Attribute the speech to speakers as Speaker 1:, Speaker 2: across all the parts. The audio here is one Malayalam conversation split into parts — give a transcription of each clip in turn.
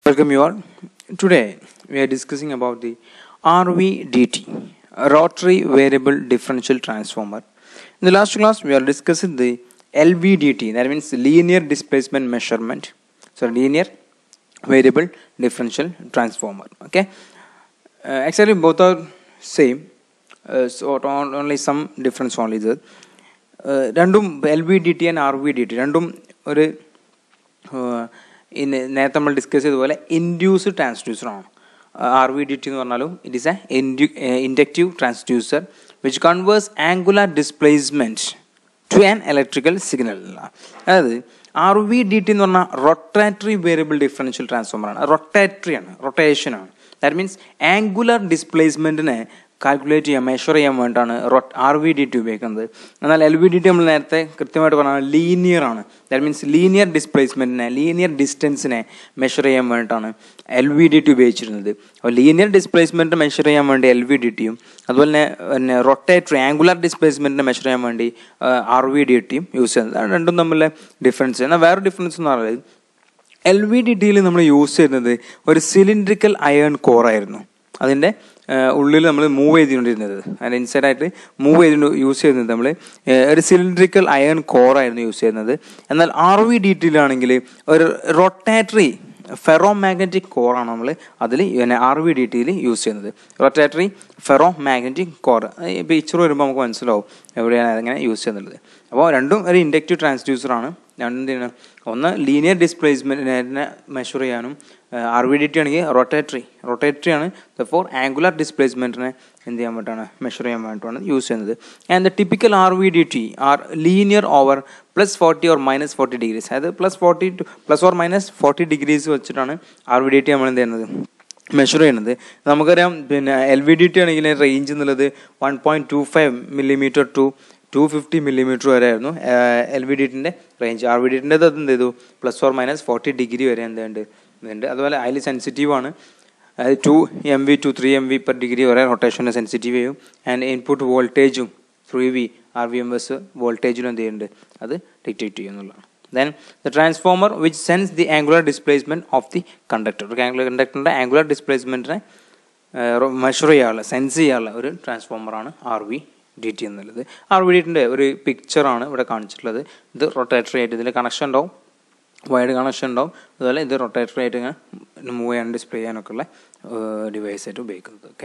Speaker 1: Welcome you all. Today we are discussing about the RVDT, Rotary Variable Differential Transformer. In the last class we are discussing the LVDT, that means Linear Displacement Measurement. So Linear Variable Differential Transformer. Okay. Uh, actually both are same. Uh, so on- only some difference only there. Uh, രണ്ടും L V D T and R V D T രണ്ടും ഒരു ഇന്ന് നേരത്തെ നമ്മൾ ഡിസ്കസ് ചെയ്തതുപോലെ ഇൻഡ്യൂസ് ട്രാൻസ്ഡ്യൂസറാണ് ആർ വി ഡി ടി എന്ന് പറഞ്ഞാലും it is a inductive transducer which converts angular displacement to an electrical signal അതായത് ആർ വി ഡി ടി എന്ന് പറഞ്ഞാൽ റൊട്ടാറ്ററി വേരിയബിൾ ഡിഫറൻഷ്യൽ ട്രാൻസ്ഫോമറാണ് റൊട്ടാറ്ററി ആണ് റൊട്ടേഷൻ ആണ് ദാറ്റ് മീൻസ് ആംഗുലർ ഡിസ്പ്ലേസ്മെൻറ്റിനെ കാൽക്കുലേറ്റ് ചെയ്യാൻ മെഷർ ചെയ്യാൻ വേണ്ടിയിട്ടാണ് റൊട്ട് ആർ വി ഡി ടി ഉപയോഗിക്കുന്നത് എന്നാൽ എൽ വി ഡി ടി നമ്മൾ നേരത്തെ കൃത്യമായിട്ട് പറഞ്ഞാൽ ലീനിയർ ആണ് ദാറ്റ് മീൻസ് ലീനിയർ ഡിസ്പ്ലേസ്മെൻറ്റിനെ ലീനിയർ ഡിസ്റ്റൻസിനെ മെഷർ ചെയ്യാൻ വേണ്ടിയിട്ടാണ് എൽ വി ഡി ടി ഉപയോഗിച്ചിരുന്നത് അപ്പോൾ ലീനിയർ ഡിസ്പ്ലേസ്മെൻറ്റ് മെഷർ ചെയ്യാൻ വേണ്ടി എൽ വി ഡി ടിയും അതുപോലെ തന്നെ പിന്നെ റൊട്ടേറ്ററി ആംഗുലർ ഡിസ്പ്ലേസ്മെൻറ്റിനെ മെഷർ ചെയ്യാൻ വേണ്ടി ആർ വി ഡി ടിയും യൂസ് ചെയ്യുന്നത് അത് രണ്ടും തമ്മിലെ ഡിഫറൻസ് എന്നാൽ വേറെ ഡിഫറൻസ് എന്ന് പറയുന്നത് എൽ വി ഡി ടിയിൽ നമ്മൾ യൂസ് ചെയ്യുന്നത് ഒരു സിലിണ്ട്രിക്കൽ അയൺ കോർ ആയിരുന്നു അതിൻ്റെ ഉള്ളിൽ നമ്മൾ മൂവ് ചെയ്തുകൊണ്ടിരുന്നത് അതിൻ്റെ ഇൻസൈഡായിട്ട് മൂവ് ചെയ്ത് യൂസ് ചെയ്യുന്നത് നമ്മൾ ഒരു സിലിണ്ട്രിക്കൽ അയൺ കോർ ആയിരുന്നു യൂസ് ചെയ്യുന്നത് എന്നാൽ ആർ വി ഡി ടിയിലാണെങ്കിൽ ഒരു റൊട്ടാറ്ററി ഫെറോ മാഗ്നറ്റിക് കോറാണ് നമ്മൾ അതിൽ പിന്നെ ആർ വി ഡി ടിയിൽ യൂസ് ചെയ്യുന്നത് റൊട്ടാറ്ററി ഫെറോ മാഗ്നറ്റിക് കോർ ഈ പിക്ചർ വരുമ്പോൾ നമുക്ക് മനസ്സിലാവും എവിടെയാണ് അതെങ്ങനെ യൂസ് ചെയ്യുന്നത് അപ്പോൾ രണ്ടും ഒരു ഇൻഡക്റ്റീവ് ട്രാൻസ്ഡ്യൂസറാണ് രണ്ടിന് ഒന്ന് ലീനിയർ ഡിസ്പ്ലേസ്മെൻറ്റിനെ മെഷർ ചെയ്യാനും ആർ വി ഡി ടി ആണെങ്കിൽ റൊട്ടേറ്ററി റൊട്ടേറ്ററി ആണ് ഫോർ ആംഗുലർ ഡിസ്പ്ലേസ്മെൻറ്റിനെ എന്ത് ചെയ്യാൻ വേണ്ടിയിട്ടാണ് മെഷർ ചെയ്യാൻ വേണ്ടിയിട്ടാണ് യൂസ് ചെയ്യുന്നത് and the typical R V D T are linear over plus forty or minus forty degrees അതായത് plus forty to plus or minus forty degrees വെച്ചിട്ടാണ് ആർ വി ഡി ടി നമ്മൾ എന്ത് ചെയ്യുന്നത് മെഷർ ചെയ്യുന്നത് നമുക്കറിയാം പിന്നെ എൽ വി ഡി ടി ആണെങ്കിൽ റേഞ്ച് എന്നുള്ളത് one point two five millimetre to two fifty millimetre വരെ ആയിരുന്നു എൽ വി ഡിറ്റിൻ്റെ റേഞ്ച് ആർ വി ഡിറ്റിൻ്റെ അത് എന്ത് ചെയ്തു plus or minus forty degree വരെ എന്തുണ്ട് ഇതുണ്ട് അതുപോലെ അതിൽ സെൻസിറ്റീവ് ആണ് അതായത് two M V to three M V per degree വരെ റൊട്ടേഷന് സെൻസിറ്റീവ് ചെയ്യും ആൻഡ് ഇൻപുട്ട് വോൾട്ടേജും three V R M S എസ് വോൾട്ടേജിനും എന്ത് ചെയ്യുന്നുണ്ട് അത് ഡിക്റ്റേറ്റ് ചെയ്യുന്നുള്ളതാണ് then the transformer which sense the angular displacement of the conductor ഒരു ആംഗുലർ കണ്ടക്ടറിൻ്റെ ആംഗുലർ ഡിസ്പ്ലേസ്മെൻറ്റിനെ മെഷർ ചെയ്യാനുള്ള സെൻസ് ചെയ്യാനുള്ള ഒരു ട്രാൻസ്ഫോമറാണ് ആർ വി ഡി ടി എന്നുള്ളത് ആർ വി ഡിറ്റിൻ്റെ ഒരു പിക്ചറാണ് ഇവിടെ കാണിച്ചിട്ടുള്ളത് ഇത് റൊട്ടേറ്ററി ആയിട്ട് ഇതിൽ കണക്ഷൻ ഉണ്ടാവും വയർഡ് കണക്ഷൻ ഉണ്ടാവും അതുപോലെ ഇത് റൊട്ടേറ്ററി ആയിട്ട് ഇങ്ങനെ മൂവ് ചെയ്യാൻ ഡിസ്പ്ലേ ചെയ്യാനൊക്കെ ഉള്ള ഡിവൈസ് ആയിട്ട് ഉപയോഗിക്കുന്നത് ഓക്കെ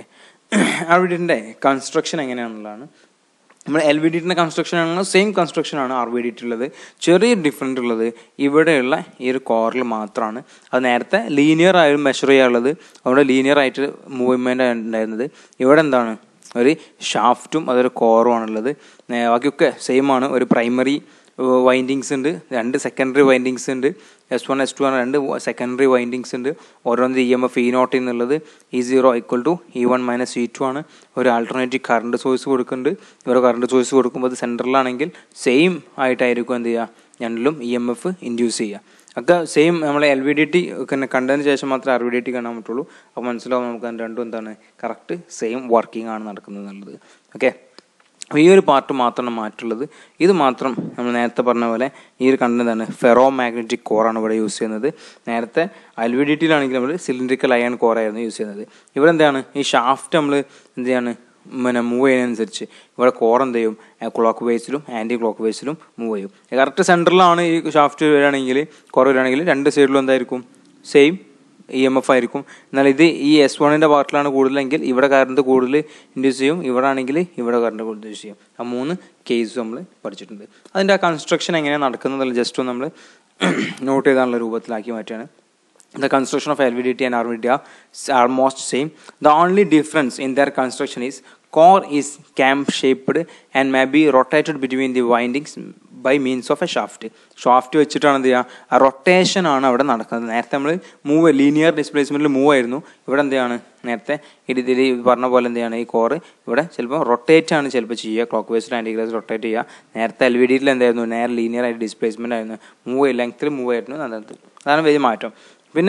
Speaker 1: ആർ വി ഡിറ്റിൻ്റെ കൺസ്ട്രക്ഷൻ എങ്ങനെയാണെന്നുള്ളതാണ് നമ്മൾ എൽ വി ഡിറ്റിൻ്റെ കൺസ്ട്രക്ഷൻ ആണെങ്കിൽ സെയിം കൺസ്ട്രക്ഷൻ ആണ് ആർ വി ഡിറ്റി ഉള്ളത് ചെറിയ ഡിഫറൻറ്റ് ഉള്ളത് ഇവിടെയുള്ള ഈ ഒരു കോറിൽ മാത്രമാണ് അത് നേരത്തെ ലീനിയർ ആയി മെഷർ ചെയ്യാനുള്ളത് അവിടെ ലീനിയർ ആയിട്ട് മൂവ്മെൻ്റ് ഉണ്ടായിരുന്നത് ഇവിടെ എന്താണ് ഒരു ഷാഫ്റ്റും അതൊരു കോറുമാണുള്ളത് ബാക്കിയൊക്കെ സെയിം ആണ് ഒരു പ്രൈമറി വൈൻഡിങ്സ് ഉണ്ട് രണ്ട് സെക്കൻഡറി വൈൻഡിങ്സ് ഉണ്ട് എസ് വൺ എസ് ടു ആണ് രണ്ട് സെക്കൻഡറി വൈൻഡിങ്സ് ഉണ്ട് ഓരോന്നിൻ്റെ E M F E naught എന്നുള്ളത് E zero equal to E one minus E two ആണ് ഒരു ആൾട്ടർനേറ്റീവ് കറണ്ട് സോഴ്സ് കൊടുക്കുന്നുണ്ട് ഇവിടെ കറണ്ട് സോഴ്സ് കൊടുക്കുമ്പോൾ അത് സെൻറ്ററിലാണെങ്കിൽ സെയിം ആയിട്ടായിരിക്കും എന്ത് ചെയ്യുക രണ്ടിലും ഇ എം എഫ് ഇൻഡ്യൂസ് ചെയ്യുക ഒക്കെ സെയിം നമ്മൾ എൽ വി ഡി ടി പിന്നെ കണ്ടതിന് ശേഷം മാത്രമേ ആർ വി ഡി ടി കാണാൻ പറ്റുള്ളൂ അപ്പോൾ മനസ്സിലാവും നമുക്ക് അത് രണ്ടും എന്താണ് കറക്റ്റ് സെയിം വർക്കിംഗ് ആണ് നടക്കുന്നത് എന്നുള്ളത് ഓക്കെ അപ്പോൾ ഈ ഒരു പാർട്ട് മാത്രമാണ് മാറ്റുള്ളത് ഇത് മാത്രം നമ്മൾ നേരത്തെ പറഞ്ഞ പോലെ ഈ ഒരു കണ്ടതാണ് ഫെറോ മാഗ്നറ്റിക് കോറാണ് ഇവിടെ യൂസ് ചെയ്യുന്നത് നേരത്തെ എൽ വി ഡി ടിയിലാണെങ്കിൽ നമ്മൾ സിലിണ്ടറിക്കൽ അയൺ കോറായിരുന്നു യൂസ് ചെയ്യുന്നത് ഇവിടെ എന്താണ് ഈ ഷാഫ്റ്റ് നമ്മൾ എന്ത് ചെയ്യാണ് പിന്നെ മൂവ് ചെയ്യുന്നതനുസരിച്ച് ഇവിടെ കോർ എന്ത് ചെയ്യും ക്ലോക്ക് വൈസിലും ആൻറ്റി ക്ലോക്ക് വൈസിലും മൂവ് ചെയ്യും കറക്റ്റ് സെൻറ്ററിലാണ് ഈ ഷാഫ്റ്റ് വരികയാണെങ്കിൽ കോർ വരികയാണെങ്കിൽ രണ്ട് സൈഡിലും എന്തായിരിക്കും സെയിം ഇ എം എഫ് ആയിരിക്കും എന്നാൽ ഇത് ഈ എസ് വണ്ണിൻ്റെ പാർട്ടിലാണ് കൂടുതലെങ്കിൽ ഇവിടെ കറണ്ട് കൂടുതൽ ഇൻഡ്യൂസ് ചെയ്യും ഇവിടെ ആണെങ്കിൽ ഇവിടെ കറണ്ട് കൂടുതൽ ഇൻഡ്യൂസ് ചെയ്യും ആ മൂന്ന് കേസ് നമ്മൾ പഠിച്ചിട്ടുണ്ട് അതിൻ്റെ ആ കൺസ്ട്രക്ഷൻ എങ്ങനെയാണ് നടക്കുന്നതെന്ന് ജസ്റ്റ് ഒന്ന് നമ്മൾ നോട്ട് ചെയ്താനുള്ള രൂപത്തിലാക്കി മാറ്റുകയാണ് The construction of LVDT and RVDT are almost same. The only difference in their construction is core is cam shaped and may be rotated between the windings by means of a shaft shaft വെച്ചിട്ടാണ് എന്ത് ചെയ്യുക റൊട്ടേഷൻ ആണ് അവിടെ നടക്കുന്നത് നേരത്തെ നമ്മൾ മൂവ് ലീനിയർ ഡിസ്പ്ലേസ്മെൻറ്റിൽ മൂവ് ആയിരുന്നു ഇവിടെ എന്താണ് നേരത്തെ ഇതിൽ പറഞ്ഞ പോലെ എന്താണ് ഈ കോറ് ഇവിടെ ചിലപ്പോൾ റൊട്ടേറ്റ് ആണ് ചിലപ്പോൾ ചെയ്യുക clockwise anti clock rotate ചെയ്യുക നേരത്തെ എൽ വി ഡിയിൽ എന്തായിരുന്നു നേരെ ലീനിയർ ആയിട്ട് ഡിസ്പ്ലേസ്മെൻ്റ് ആയിരുന്നു മൂവ് ലെങ്ത്തിൽ മൂവ് ആയിരുന്നു അതാണ് അതാണ് വലിയ മാറ്റം പിന്നെ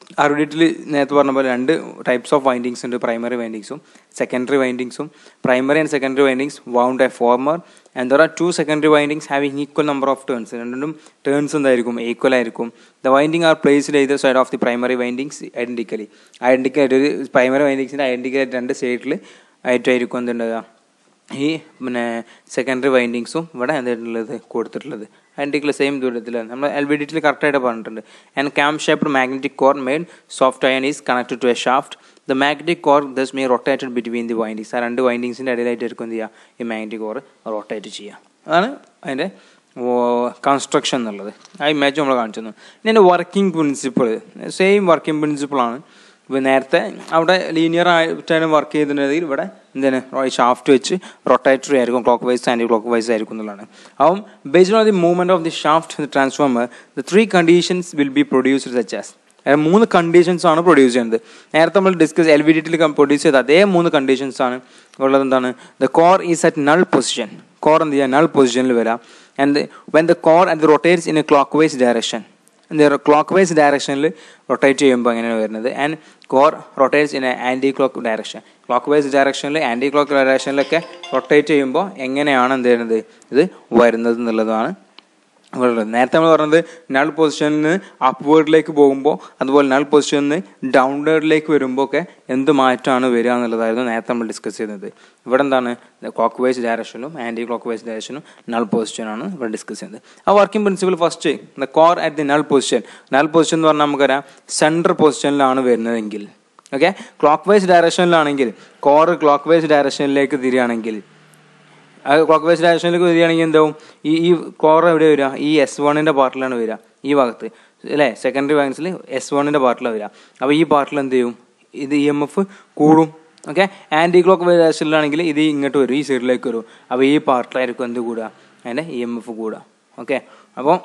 Speaker 1: അറുഡിറ്റിൽ നേരത്തെ പറഞ്ഞ പോലെ രണ്ട് ടൈപ്സ് ഓഫ് വൈൻഡിങ്സ് ഉണ്ട് പ്രൈമറി വൈൻഡിങ്സും സെക്കൻഡറി വൈൻഡിങ്സും primary and secondary windings wound a former and there are two secondary windings having equal number of turns രണ്ടും ടേൺസ് എന്തായിരിക്കും ഈക്വൽ ആയിരിക്കും the winding are placed either side of the primary windings identically identical ആയിട്ട് ഒരു പ്രൈമറി വൈൻഡിങ്സിൻ്റെ ഐഡൻറ്റിക്കൽ ആയിട്ട് രണ്ട് സൈഡിൽ ആയിട്ടായിരിക്കും എന്തുണ്ടാകുക ഈ പിന്നെ സെക്കൻഡറി വൈൻഡിങ്സും ഇവിടെ എന്തായിട്ടുള്ളത് കൊടുത്തിട്ടുള്ളത് ഐഡൻറ്റിക്കൽ സെയിം ദൂരത്തിലാണ് നമ്മൾ എൽ വി ഡിറ്റിൽ കറക്റ്റായിട്ട് പറഞ്ഞിട്ടുണ്ട് and cam shaped magnetic core made soft iron is connected to a shaft the magnetic core thus may rotated between the windings ആ രണ്ട് വൈൻഡിങ്സിൻ്റെ ഇടയിലായിട്ടായിരിക്കും എന്ത് ചെയ്യുക ഈ മാഗ്നറ്റിക് കോർ റൊട്ടേറ്റ് ചെയ്യുക അതാണ് അതിൻ്റെ കൺസ്ട്രക്ഷൻ എന്നുള്ളത് ആ ഇമേജ് നമ്മൾ കാണിച്ചു തന്നു ഇനി അതിൻ്റെ വർക്കിംഗ് പ്രിൻസിപ്പിൾ സെയിം വർക്കിംഗ് പ്രിൻസിപ്പിളാണ് ഇപ്പോൾ നേരത്തെ അവിടെ ലീനിയർ ആയിട്ടാണ് വർക്ക് ചെയ്തിട്ടുണ്ടെങ്കിൽ ഇവിടെ എന്താണ് ഷാഫ്റ്റ് വെച്ച് റൊട്ടേറ്ററി ആയിരിക്കും clockwise anticlockwise ആയിരിക്കും എന്നുള്ളതാണ് അപ്പം based on the movement of the shaft transformer the three conditions will be produced such as മൂന്ന് കണ്ടീഷൻസ് ആണ് പ്രൊഡ്യൂസ് ചെയ്യുന്നത് നേരത്തെ നമ്മൾ ഡിസ്കസ് എൽ വി ഡിറ്റിൽ പ്രൊഡ്യൂസ് ചെയ്ത അതേ മൂന്ന് കണ്ടീഷൻസ് ആണ് ഉള്ളത് എന്താണ് the core is at null position core എന്ത് ചെയ്യുക നൾ പൊസിഷനിൽ വരാം and when the core and rotates in a clockwise direction clockwise ഡയറക്ഷനിൽ റൊട്ടേറ്റ് ചെയ്യുമ്പോൾ അങ്ങനെയാണ് വരുന്നത് and core rotates in anti clock direction clockwise ഡയറക്ഷനിൽ ആൻറ്റി ക്ലോക്ക് ഡയറക്ഷനിലൊക്കെ റൊട്ടേറ്റ് ചെയ്യുമ്പോൾ എങ്ങനെയാണ് എന്ത് ചെയ്യുന്നത് ഇത് വരുന്നത് എന്നുള്ളതാണ് ഉള്ളത് നേരത്തെ നമ്മൾ പറഞ്ഞത് നൾ പൊസിഷനിൽ നിന്ന് അപ്വേർഡിലേക്ക് പോകുമ്പോൾ അതുപോലെ നൾ പൊസിഷനിൽ നിന്ന് ഡൗൺവേർഡിലേക്ക് വരുമ്പോൾ ഒക്കെ എന്ത് മാറ്റമാണ് വരിക എന്നുള്ളതായിരുന്നു നേരത്തെ നമ്മൾ ഡിസ്കസ് ചെയ്യുന്നത് ഇവിടെ എന്താണ് ക്ലോക്ക് വൈസ് ഡയറക്ഷനും ആൻറ്റി ക്ലോക്ക് വൈസ് ഡയറക്ഷനും നൾ പൊസിഷനാണ് ഇവിടെ ഡിസ്കസ് ചെയ്യുന്നത് ആ working principle first the core at the null position null position എന്ന് പറഞ്ഞാൽ നമുക്കറിയാം സെൻട്രൽ പൊസിഷനിലാണ് വരുന്നതെങ്കിൽ ഓക്കെ ക്ലോക്ക് വൈസ് ഡയറക്ഷനിലാണെങ്കിൽ കോർ ക്ലോക്ക് വൈസ് ഡയറക്ഷനിലേക്ക് തിരിയുകയാണെങ്കിൽ അത് ക്ലോക്ക് വൈസ് ഡയറക്ഷനിലേക്ക് വരികയാണെങ്കിൽ എന്താവും ഈ ഈ കോർ എവിടെ വരിക ഈ എസ് വണ്ണിൻ്റെ പാർട്ടിലാണ് വരിക ഈ ഭാഗത്ത് അല്ലേ സെക്കൻഡറി ബാങ്ക്സിൽ എസ് വണ്ണിൻ്റെ പാർട്ടിലാണ് വരിക അപ്പോൾ ഈ പാർട്ടിൽ എന്ത് ചെയ്യും ഇത് ഇ എം എഫ് കൂടും ഓക്കെ ആൻറ്റി ക്ലോക്ക് വൈസ് ഡയറക്ഷനിലാണെങ്കിൽ ഇത് ഇങ്ങോട്ട് വരും ഈ സൈഡിലേക്ക് വരും അപ്പോൾ ഈ പാർട്ടിലായിരിക്കും എന്ത് കൂടുക അതിൻ്റെ ഇ എം എഫ് കൂടുക ഓക്കെ അപ്പോൾ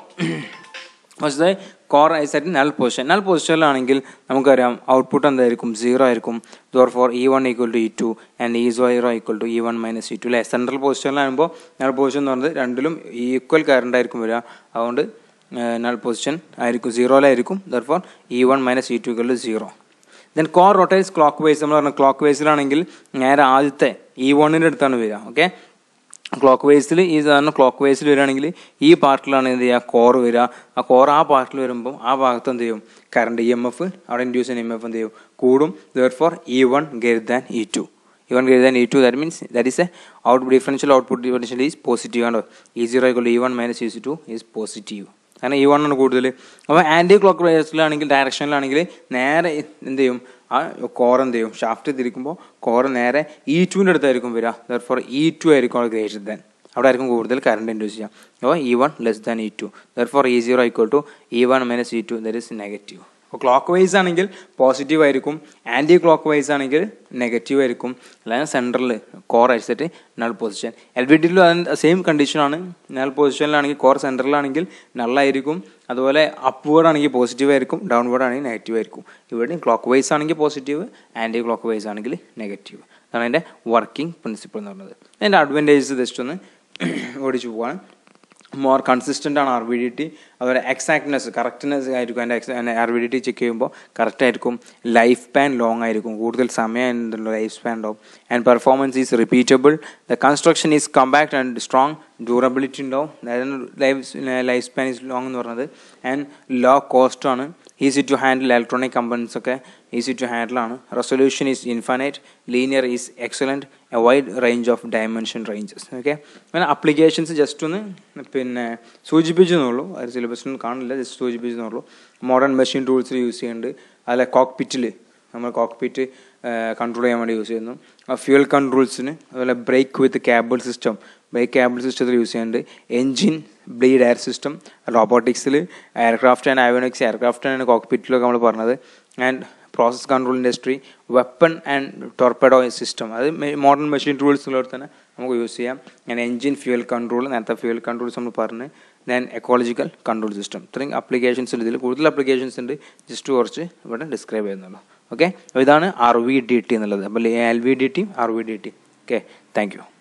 Speaker 1: first core is at null position null പൊസിഷനിലാണെങ്കിൽ നമുക്കറിയാം ഔട്ട്പുട്ട് എന്തായിരിക്കും സീറോ ആയിരിക്കും therefore E one equal to E two and E zero equal to E one minus E two അല്ലേ സെൻട്രൽ പൊസിഷനിലാകുമ്പോൾ നൾ പൊസിഷൻ എന്ന് പറയുന്നത് രണ്ടിലും ഈക്വൽ കറണ്ട് ആയിരിക്കും വരിക അതുകൊണ്ട് നൾ പൊസിഷൻ ആയിരിക്കും സീറോയിലായിരിക്കും therefore E one minus E two equal to zero then core rotates clockwise നമ്മൾ പറഞ്ഞ ക്ലോക്ക് വൈസിലാണെങ്കിൽ നേരെ ആദ്യത്തെ ഇ വണ്ണിൻ്റെ അടുത്താണ് വരിക ഓക്കെ ക്ലോക്ക് വൈസിൽ ഈ സാധനം ക്ലോക്ക് വൈസിൽ വരികയാണെങ്കിൽ ഈ പാർട്ടിലാണ് എന്ത് ചെയ്യുക കോർ വരിക ആ കോർ ആ പാർട്ടിൽ വരുമ്പോൾ ആ ഭാഗത്ത് എന്ത് ചെയ്യും കറണ്ട് ഇ എം എഫ് അവിടെ ഇൻഡ്യൂസ് ചെയ്യുന്ന എം എഫ് എന്ത് ചെയ്യും കൂടും therefore E one greater than E two E one greater than E two that means that is a out differential output differential is positive ആണ് E zero equal E one minus E C two is positive കാരണം ഇ വൺ ആണ് കൂടുതൽ അപ്പോൾ ആൻറ്റി ക്ലോക്ക് വൈസിലാണെങ്കിൽ ഡയറക്ഷനിലാണെങ്കിൽ നേരെ എന്ത് ചെയ്യും ആ കോർ എന്ത് ചെയ്യും ഷാഫ്റ്റ് തിരിക്കുമ്പോൾ കോർ നേരെ ഇ ടുവിൻ്റെ അടുത്തായിരിക്കും വരിക ദർ ഫോർ ഇ ടു ആയിരിക്കും അവിടെ ഗ്രേറ്റർ ദാൻ അവിടെ ആയിരിക്കും കൂടുതൽ കറണ്ട് ഇൻഡ്യൂസ് ചെയ്യാം അപ്പോൾ E one less than E two therefore E zero equal to E one minus E two there is negative അപ്പോൾ ക്ലോക്ക് വൈസ് ആണെങ്കിൽ പോസിറ്റീവ് ആയിരിക്കും ആൻറ്റി ക്ലോക്ക് വൈസ് ആണെങ്കിൽ നെഗറ്റീവ് ആയിരിക്കും അല്ലാതെ സെൻട്രൽ കോർ അടിച്ചിട്ട് നൾ പൊസിഷൻ എൽ വി ഡിയിലും അതിന് സെയിം കണ്ടീഷനാണ് നൾ പൊസിഷനിലാണെങ്കിൽ കോർ സെൻട്രലാണെങ്കിൽ നള്ളായിരിക്കും അതുപോലെ അപ്വേർഡ് ആണെങ്കിൽ പോസിറ്റീവ് ആയിരിക്കും ഡൗൺവേർഡ് ആണെങ്കിൽ നെഗറ്റീവ് ആയിരിക്കും ഇവിടെ ക്ലോക്ക് വൈസ് ആണെങ്കിൽ പോസിറ്റീവ് ആൻറ്റി ക്ലോക്ക് വൈസ് ആണെങ്കിൽ നെഗറ്റീവ് അതാണ് അതിൻ്റെ വർക്കിംഗ് പ്രിൻസിപ്പിൾ എന്ന് പറയുന്നത് അതിൻ്റെ അഡ്വാൻറ്റേജസ് ജസ്റ്റ് ഒന്ന് ഓടിച്ചു പോവാണ് മോർ കൺസിസ്റ്റൻ്റ് ആണ് ആർ വി ഡി ടി അതുപോലെ എക്സാക്ട്നെസ് കറക്റ്റ്നെസ് ആയിരിക്കും അതിൻ്റെ R V D T check ചെയ്യുമ്പോൾ കറക്റ്റ് ആയിരിക്കും ലൈഫ് സ്പാൻ ലോങ് ആയിരിക്കും കൂടുതൽ സമയം എന്തുള്ള ലൈഫ് സ്പാൻ ഉണ്ടാവും and performance is repeatable the construction is compact and strong durability ഉണ്ടാവും അതായത് life life span is long എന്ന് പറയുന്നത് ആൻഡ് ലോ കോസ്റ്റ് ആണ് easy to handle electronic companies ഒക്കെ ഈസി ടു ഹാൻഡിൽ ആണ് resolution is infinite linear is excellent a wide range of dimension ranges okay അങ്ങനെ അപ്ലിക്കേഷൻസ് ജസ്റ്റ് ഒന്ന് പിന്നെ സൂചിപ്പിച്ചെന്നുള്ളൂ അത് സിലബസിൽ കാണില്ല ജസ്റ്റ് സൂചിപ്പിച്ചെന്നുള്ളൂ മോഡേൺ മെഷീൻ ടൂൾസിൽ യൂസ് ചെയ്യുന്നുണ്ട് അതിലെ കോക്പിറ്റിൽ നമ്മൾ കോക്പിറ്റ് കൺട്രോൾ ചെയ്യാൻ വേണ്ടി യൂസ് ചെയ്യുന്നു ഫ്യൂൽ കൺട്രോൾസിന് അതുപോലെ brake with cable system brake cable സിസ്റ്റത്തിൽ യൂസ് ചെയ്യുന്നുണ്ട് എൻജിൻ ബ്ലീഡ് എയർ സിസ്റ്റം റോബോട്ടിക്സിൽ aircraft and avionics aircraft and കോക്പിറ്റിലൊക്കെ നമ്മൾ പറഞ്ഞത് and process control industry weapon and torpedo system അത് മോഡേൺ മെഷീൻ ടൂൾസിലൂടെ തന്നെ നമുക്ക് യൂസ് ചെയ്യാം ഞാൻ എൻജിൻ ഫ്യൂൽ കൺട്രോൾ നേരത്തെ ഫ്യൂൽ കൺട്രോൾസ് നമ്മൾ പറഞ്ഞ് ദെൻ എക്കോളജിക്കൽ കൺട്രോൾ സിസ്റ്റം ഇത്രയും അപ്ലിക്കേഷൻസ് ഉണ്ട് ഇതിൽ കൂടുതൽ അപ്ലിക്കേഷൻസ് ഉണ്ട് ജസ്റ്റ് കുറച്ച് ഇവിടെ ഡിസ്ക്രൈബ് ചെയ്യുന്നുള്ളൂ ഓക്കെ ഇതാണ് ആർ വി ഡി ടി എന്നുള്ളത് അപ്പോൾ L V D T R V D T okay thank U